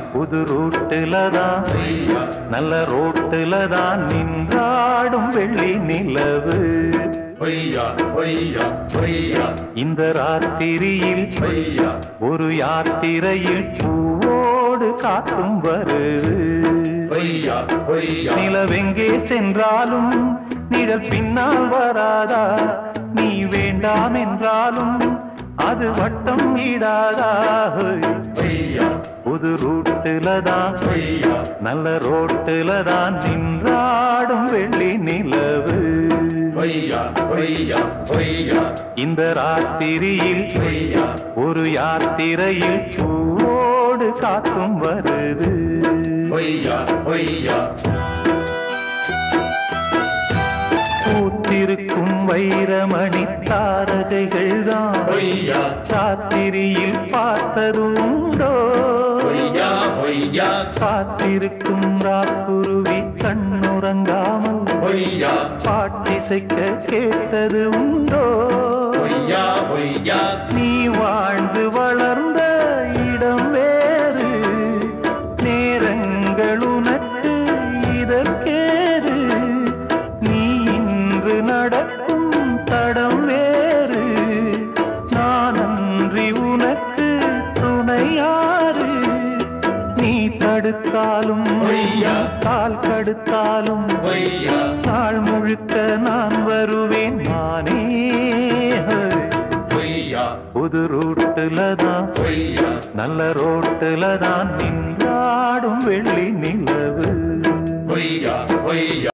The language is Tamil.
புது ரூட்டுல தான் பொய்யா நல்ல ரோட்டுல தான் நின்றாடும் வெள்ளி நிலவு பொய்யா பொய்யா பொய்யா இந்த ராத்திரியில் பொய்யா ஒரு யாத்திரையில் பூவோடு காத்தும் வருது பொய்யா பொய்யா நிலவெங்கே சென்றாலும் நிழல் பின்னால் வராதா நீ வேண்டாம் என்றாலும் அது வட்டம் ஈடாதா ஹோய். பொய்யா புது ரூட்டுல தான் பொய்யா நல்ல ரோட்டுல தான் நின்றாடும் வெள்ளி நிலவு பொய்யா பொய்யா பொய்யா இந்த ராத்திரியில் பொய்யா ஒரு யாத்திரையில் பூவோடு காத்தும் வருது பொய்யா பொய்யா பூத்திருக்கும் வைரமணி தாரகைகள் தான் பொய்யா சாத்திரியில் பார்த்ததுண்டோ பொய்யா பொய்யா காத்திருக்கும் ராக்குருவி கண்ணுறங்காமல் பொய்யா பாட்டிசைக்க கேட்டது உண்டோ பொய்யா பொய்யா நீ வாழ்ந்து வளர்ந்த இடம் வேறு நேரங்கள் உனக்கு இதற்கேது நீ இன்று நடக்கும் தடம் வேறு நான் அன்றி உனக்கு துணையாறு நீ தடுத்தாலும் பொய்யா. கால் கடுத்தாலும் பொய்யா நாள் முழுக்க நான் வருவேன் நானே பொய்யா புது ரூட்டுல தான் பொய்யா நல்ல ரோட்டுல தான் நின்றாடும் வெள்ளி நிலவு பொய்யா பொய்யா